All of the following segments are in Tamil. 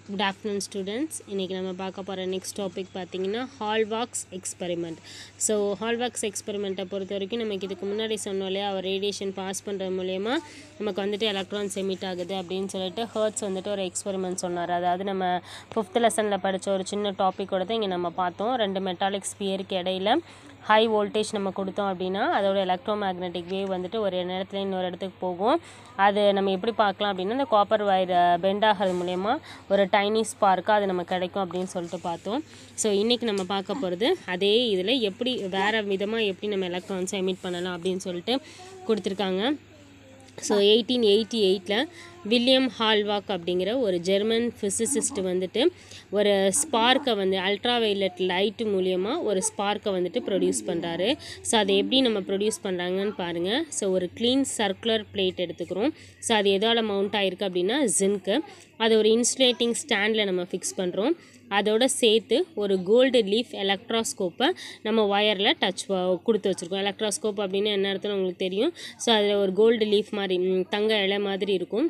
குட் ஆஃப்டர்நூன் ஸ்டூடெண்ட்ஸ் இன்றைக்கி நம்ம பார்க்க போகிற நெக்ஸ்ட் டாபிக் பார்த்தீங்கன்னா ஹால்வாக்ஸ் எக்ஸ்பெரிமெண்ட் ஸோ ஹால்வாக்ஸ் எக்ஸ்பெரிமெண்ட்டை பொறுத்த வரைக்கும் நமக்கு இதுக்கு முன்னாடி சொன்னோம் இல்லையா அவர் ரேடியேஷன் பாஸ் பண்ணுறது மூலயமா நமக்கு வந்துட்டு எலக்ட்ரான்ஸ் எமிட் ஆகுது அப்படின்னு சொல்லிட்டு ஹர்ட்ஸ் வந்துட்டு ஒரு எக்ஸ்பெரிமெண்ட் சொன்னார் அதாவது நம்ம ஃபிஃப்த் லெசனில் படித்த ஒரு சின்ன டாப்பிக்கோட தான் இங்கே நம்ம பார்த்தோம் ரெண்டு மெட்டாலிக் ஸ்பியருக்கு இடையில ஹை வோல்டேஜ் நம்ம கொடுத்தோம் அப்படின்னா அதோட எலக்ட்ரோ மேக்னெட்டிக் வேவ் வந்துட்டு ஒரு இடத்துல இன்னொரு இடத்துக்கு போகும் அது நம்ம எப்படி பார்க்கலாம் அப்படின்னா இந்த காப்பர் வயர் பெண்ட் ஆகிறது மூலயமா ஒரு டைனி ஸ்பார்க்காக அது நமக்கு கிடைக்கும் அப்படின்னு சொல்லிட்டு பார்த்தோம் ஸோ இன்றைக்கி நம்ம பார்க்க போகிறது அதே இதில் எப்படி வேறு விதமாக எப்படி நம்ம எலக்ட்ரான்ஸை எமிட் பண்ணலாம் அப்படின்னு சொல்லிட்டு கொடுத்துருக்காங்க ஸோ எயிட்டீன் எயிட்டி எயிட்டில் வில்லியம் ஹால்வாக் அப்படிங்கிற ஒரு ஜெர்மன் ஃபிசிசிஸ்ட் வந்துட்டு ஒரு ஸ்பார்க்கை வந்து அல்ட்ரா வயலட் லைட்டு மூலியமாக ஒரு ஸ்பார்க்கை வந்துட்டு ப்ரொடியூஸ் பண்ணுறாரு ஸோ அதை எப்படி நம்ம ப்ரொடியூஸ் பண்ணுறாங்கன்னு பாருங்கள் ஸோ ஒரு க்ளீன் சர்க்குலர் பிளேட் எடுத்துக்கிறோம் ஸோ அது எதால் மவுண்ட் ஆகிருக்கு அப்படின்னா ஜின்க்கு அது ஒரு இன்சுலேட்டிங் ஸ்டாண்டில் நம்ம ஃபிக்ஸ் பண்ணுறோம் அதோட சேர்த்து ஒரு கோல்டு லீஃப் எலக்ட்ராஸ்கோப்பை நம்ம ஒயரில் டச் கொடுத்து வச்சுருக்கோம் எலக்ட்ராஸ்கோப் அப்படின்னு என்ன அர்த்தம் உங்களுக்கு தெரியும் ஸோ அதில் ஒரு கோல்டு லீஃப் மாதிரி ம், தங்க இலை மாதிரி இருக்கும்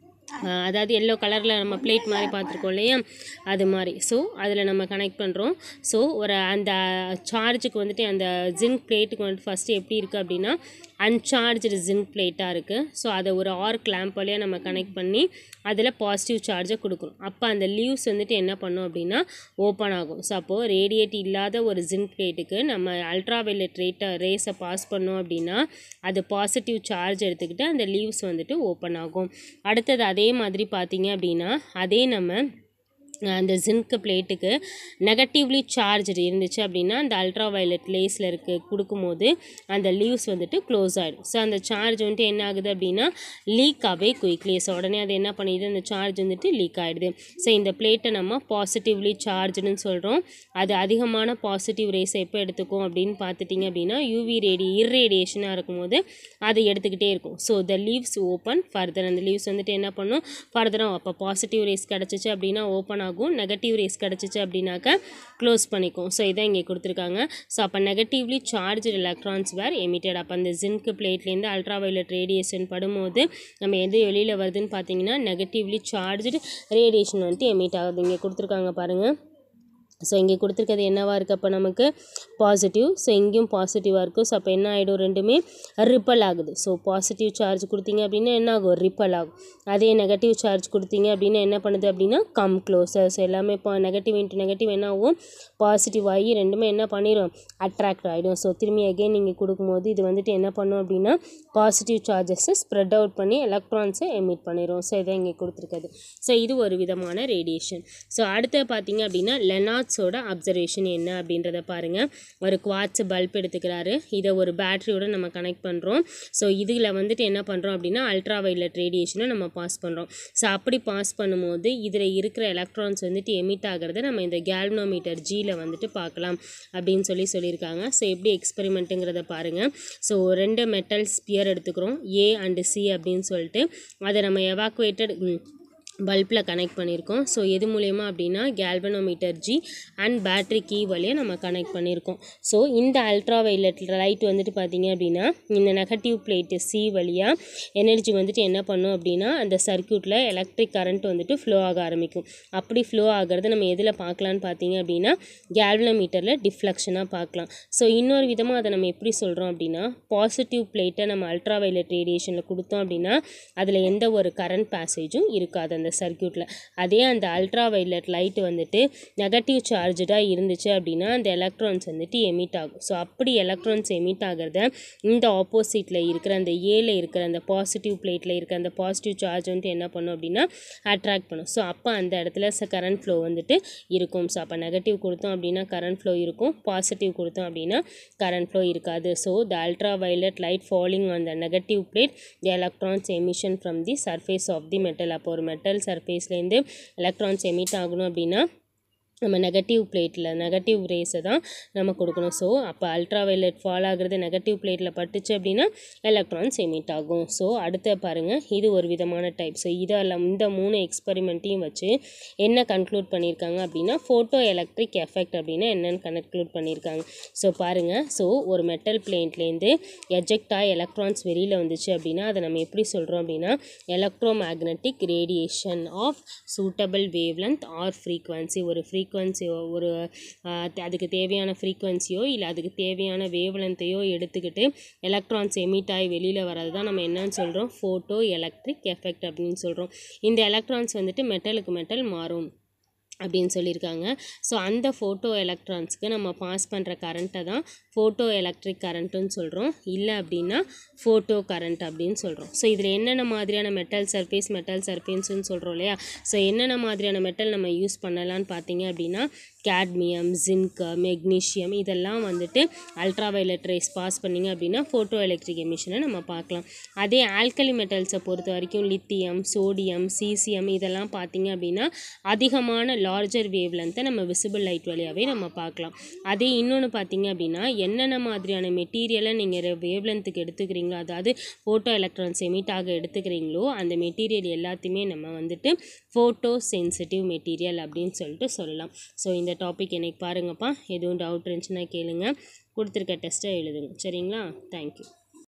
ஆஹ் அதாவது எல்லோ கலரில் நம்ம பிளேட் மாதிரி பார்த்துருக்கோம் இல்லையா அது மாதிரி ஸோ அதில் நம்ம கனெக்ட் பண்ணுறோம் ஸோ ஒரு அந்த சார்ஜுக்கு வந்துட்டு அந்த ஜிங்க் பிளேட்டுக்கு வந்துட்டு ஃபஸ்ட்டு எப்படி இருக்குது அப்படின்னா அன்சார்ஜ்டு ஜிங்க் பிளேட்டாக இருக்குது ஸோ அதை ஒரு ஆர்க் லேம்ப் வழியாக நம்ம கனெக்ட் பண்ணி அதில் பாசிட்டிவ் சார்ஜை கொடுக்குறோம் அப்போ அந்த லீவ்ஸ் வந்துட்டு என்ன பண்ணும் அப்படின்னா ஓப்பன் ஆகும் ஸோ அப்போது ரேடியேட் இல்லாத ஒரு ஜிங்க் பிளேட்டுக்கு நம்ம அல்ட்ரா வயலட் ரேட்டை ரேஸை பாஸ் பண்ணோம் அப்படின்னா அது பாசிட்டிவ் சார்ஜ் எடுத்துக்கிட்டு அந்த லீவ்ஸ் வந்துட்டு ஓப்பன் ஆகும் அடுத்தது அதே மாதிரி பார்த்தீங்க அப்படின்னா அதே நம்ம அந்த ஜிங்க் பிளேட்டுக்கு நெகட்டிவ்லி சார்ஜ் இருந்துச்சு அப்படின்னா அந்த அல்ட்ரா வயலட் லேஸில் இருக்க கொடுக்கும்போது அந்த லீவ்ஸ் வந்துட்டு க்ளோஸ் ஆகிடும் ஸோ அந்த சார்ஜ் வந்துட்டு என்ன ஆகுது அப்படின்னா லீக் ஆகவே குயிக்லி ஸோ உடனே அது என்ன பண்ணிடுது அந்த சார்ஜ் வந்துட்டு லீக் ஆகிடுது ஸோ இந்த பிளேட்டை நம்ம பாசிட்டிவ்லி சார்ஜ்னு சொல்கிறோம் அது அதிகமான பாசிட்டிவ் ரேஸை எப்போ எடுத்துக்கும் அப்படின்னு பார்த்துட்டிங்க அப்படின்னா யூவி ரேடி இர்ரேடியேஷனாக இருக்கும்போது அதை எடுத்துக்கிட்டே இருக்கும் so the leaves open further அந்த லீவ்ஸ் வந்துட்டு என்ன பண்ணும் ஃபர்தராக அப்போ பாசிட்டிவ் ரேஸ் கிடச்சிச்சு அப்படின்னா ஓப்பன் ஆகும் நெகட்டிவ் ரேஸ் கிடச்சிச்சு அப்படின்னாக்கா க்ளோஸ் பண்ணிக்கும் ஸோ இதான் இங்கே கொடுத்துருக்காங்க ஸோ அப்போ negatively charge electrons were emitted அப்போ அந்த ஜிங்க் பிளேட்லேருந்து அல்ட்ரா வயலட் ரேடியேஷன் படும்போது நம்ம எது வெளியில் வருதுன்னு பார்த்தீங்கன்னா நெகட்டிவ்லி சார்ஜ்டு ரேடியேஷன் வந்துட்டு எமிட் ஆகுது இங்கே கொடுத்துருக்காங்க பாருங்கள் ஸோ இங்கே கொடுத்துருக்கிறது என்னவா இருக்குது அப்போ நமக்கு பாசிட்டிவ் ஸோ இங்கேயும் பாசிட்டிவாக இருக்கும் ஸோ அப்போ என்ன ஆகிடும் ரெண்டுமே ரிப்பல் ஆகுது ஸோ பாசிட்டிவ் சார்ஜ் கொடுத்தீங்க அப்படின்னா என்ன ஆகும் ரிப்பல் ஆகும் அதே நெகட்டிவ் சார்ஜ் கொடுத்தீங்க அப்படின்னா என்ன பண்ணுது அப்படின்னா கம் க்ளோசர் ஸோ எல்லாமே இப்போ நெகட்டிவ் இன்ட்டு நெகட்டிவ் என்ன ஆகும் பாசிட்டிவ் ஆகி ரெண்டுமே என்ன பண்ணிடும் அட்ராக்ட் ஆகிடும் ஸோ திரும்பி அகைன் நீங்கள் கொடுக்கும்போது இது வந்துட்டு என்ன பண்ணும் அப்படின்னா பாசிட்டிவ் சார்ஜஸை ஸ்ப்ரெட் அவுட் பண்ணி எலக்ட்ரான்ஸை எமிட் பண்ணிடும் ஸோ இதை இங்கே கொடுத்துருக்காது ஸோ இது ஒரு விதமான ரேடியேஷன் ஸோ அடுத்து பார்த்தீங்க அப்படின்னா லெனாட்ஸோட அப்சர்வேஷன் என்ன அப்படின்றத பாருங்கள் ஒரு குவாட்ஸ் பல்ப் எடுத்துக்கிறாரு இதை ஒரு பேட்டரியோட நம்ம கனெக்ட் பண்ணுறோம் ஸோ இதில் வந்துட்டு என்ன பண்ணுறோம் அப்படின்னா அல்ட்ரா வயலட் ரேடியேஷனை நம்ம பாஸ் பண்ணுறோம் ஸோ அப்படி பாஸ் பண்ணும்போது இதில் இருக்கிற எலக்ட்ரான்ஸ் வந்துட்டு எமிட் ஆகிறத நம்ம இந்த கேல்வனோமீட்டர் ஜியில் வந்துட்டு பார்க்கலாம் அப்படின்னு சொல்லி சொல்லியிருக்காங்க ஸோ எப்படி எக்ஸ்பெரிமெண்ட்டுங்கிறத பாருங்கள் ஸோ ரெண்டு மெட்டல் ஸ்பியர் எடுத்துக்கிறோம் ஏ அண்டு சி அப்படின்னு சொல்லிட்டு அதை நம்ம எவாக்குவேட்டட் பல்பில் கனெக்ட் பண்ணியிருக்கோம் ஸோ எது மூலயமா அப்படின்னா galvanometer G and battery key வழியாக நம்ம கனெக்ட் பண்ணியிருக்கோம் ஸோ இந்த அல்ட்ரா வயலட் லைட் வந்துட்டு பார்த்தீங்க அப்படின்னா இந்த நெகட்டிவ் பிளேட்டு சி வழியாக எனர்ஜி வந்துட்டு என்ன பண்ணும் அப்படின்னா அந்த சர்க்யூட்டில் எலக்ட்ரிக் கரண்ட் வந்துட்டு ஃப்ளோ ஆக ஆரம்பிக்கும் அப்படி ஃப்ளோ ஆகிறது நம்ம எதில் பார்க்கலான்னு பார்த்தீங்க அப்படின்னா கேல்வனோமீட்டரில் டிஃப்ளெக்ஷனாக பார்க்கலாம் ஸோ இன்னொரு விதமாக அதை நம்ம எப்படி சொல்கிறோம் அப்படின்னா பாசிட்டிவ் பிளேட்டை நம்ம அல்ட்ரா வயலட் ரேடியேஷனில் கொடுத்தோம் அப்படின்னா அதில் எந்த ஒரு கரண்ட் பேசேஜும் இருக்காது அந்த சர்க்யூட்டில் அதே அந்த அல்ட்ரா வயலட் லைட் வந்துட்டு நெகட்டிவ் சார்ஜடாக இருந்துச்சு அப்படின்னா அந்த எலக்ட்ரான்ஸ் வந்துட்டு எமிட் ஆகும் ஸோ அப்படி எலக்ட்ரான்ஸ் எமிட் ஆகிறத இந்த ஆப்போசிட்டில் இருக்கிற அந்த ஏல இருக்கிற அந்த பாசிட்டிவ் பிளேட்டில் இருக்கிற அந்த பாசிட்டிவ் சார்ஜ் வந்துட்டு என்ன பண்ணும் அப்படின்னா அட்ராக்ட் பண்ணும் ஸோ அப்போ அந்த இடத்துல கரண்ட் ஃப்ளோ வந்துட்டு இருக்கும் ஸோ அப்போ நெகட்டிவ் கொடுத்தோம் அப்படின்னா கரண்ட் ஃப்ளோ இருக்கும் பாசிட்டிவ் கொடுத்தோம் அப்படின்னா கரண்ட் ஃப்ளோ இருக்காது so the ultra violet light falling on the negative plate the electrons emission from the surface of the metal அப்போ ஒரு மெட்டல் சர்ஃபேஸ்லேருந்து எலக்ட்ரான்ஸ் எமிட் ஆகணும் அப்படின்னா நம்ம நெகட்டிவ் பிளேட்டில் நெகட்டிவ் ரேஸை தான் நம்ம கொடுக்கணும் ஸோ அப்போ அல்ட்ரா வயலட் ஃபால் ஆகுறது நெகட்டிவ் பிளேட்டில் பட்டுச்சு அப்படின்னா எலக்ட்ரான்ஸ் எமிட் ஆகும் ஸோ அடுத்த பாருங்கள் இது ஒரு விதமான டைப் ஸோ இதெல்லாம் இந்த மூணு எக்ஸ்பெரிமெண்ட்டையும் வச்சு என்ன கன்க்ளூட் பண்ணியிருக்காங்க அப்படின்னா ஃபோட்டோ எலக்ட்ரிக் எஃபெக்ட் அப்படின்னா என்னென்னு கன்க்ளூட் பண்ணியிருக்காங்க ஸோ பாருங்கள் ஸோ ஒரு மெட்டல் பிளேன்ட்லேருந்து எஜெக்ட் ஆகி எலக்ட்ரான்ஸ் வெளியில் வந்துச்சு அப்படின்னா அதை நம்ம எப்படி சொல்கிறோம் அப்படின்னா electromagnetic radiation of suitable wavelength or frequency ஒரு ஃப்ரீக்வன்சியோ ஒரு ஆஹ், த- அதுக்கு தேவையான ஃப்ரீக்வன்சியோ இல்லை அதுக்கு தேவையான வேவ்லென்த்தையோ எடுத்துக்கிட்டு எலக்ட்ரான்ஸ் எமிட் ஆகி வெளியில் வர்றது தான் நம்ம என்னன்னு சொல்கிறோம் ஃபோட்டோ எலக்ட்ரிக் எஃபெக்ட் அப்படின்னு சொல்கிறோம் இந்த எலக்ட்ரான்ஸ் வந்துட்டு மெட்டலுக்கு மெட்டல் மாறும் அப்படின்னு சொல்லியிருக்காங்க ஸோ அந்த ஃபோட்டோ எலக்ட்ரான்ஸ்க்கு நம்ம பாஸ் பண்ணுற கரண்ட்டை தான் ஃபோட்டோ எலக்ட்ரிக் கரண்ட்டுன்னு சொல்கிறோம் இல்லை அப்படின்னா ஃபோட்டோ கரண்ட் அப்படின்னு சொல்கிறோம் ஸோ இதில் என்னென்ன மாதிரியான மெட்டல் சர்ஃபேஸ் மெட்டல் சர்ஃபேஸ்ன்னு சொல்கிறோம் இல்லையா ஸோ என்னென்ன மாதிரியான மெட்டல் நம்ம யூஸ் பண்ணலான்னு பார்த்தீங்க அப்படின்னா கேட்மியம் ஜிங்க் மெக்னீஷியம் இதெல்லாம் வந்துட்டு அல்ட்ரா வயலட் ரேஸ் பாஸ் பண்ணிங்க அப்படின்னா ஃபோட்டோ எலக்ட்ரிக் எமிஷனை நம்ம பார்க்கலாம் அதே ஆல்கலி மெட்டல்ஸை பொறுத்த வரைக்கும் லித்தியம் சோடியம் சீசியம் இதெல்லாம் பார்த்தீங்க அப்படின்னா அதிகமான லார்ஜர் வேவ் லென்த்தை நம்ம விசிபிள் லைட் வழியாகவே நம்ம பார்க்கலாம் அதே இன்னொன்று பார்த்தீங்க அப்படின்னா என்னென்ன மாதிரியான மெட்டீரியலை நீங்கள் வேவ் லென்த்துக்கு எடுத்துக்கிறீங்களோ அதாவது ஃபோட்டோ எலக்ட்ரான்ஸ் எமிட் ஆக எடுத்துக்கிறீங்களோ அந்த மெட்டீரியல் எல்லாத்தையுமே நம்ம வந்துட்டு ஃபோட்டோ சென்சிட்டிவ் மெட்டீரியல் அப்படின்னு சொல்லிட்டு சொல்லலாம் ஸோ இந்த டாபிக் எனக்கு பாருங்கப்பா எதுவும் டவுட் இருந்துச்சுன்னா கேளுங்க கொடுத்துருக்க டெஸ்ட்டை எழுதுங்க சரிங்களா தேங்க்யூ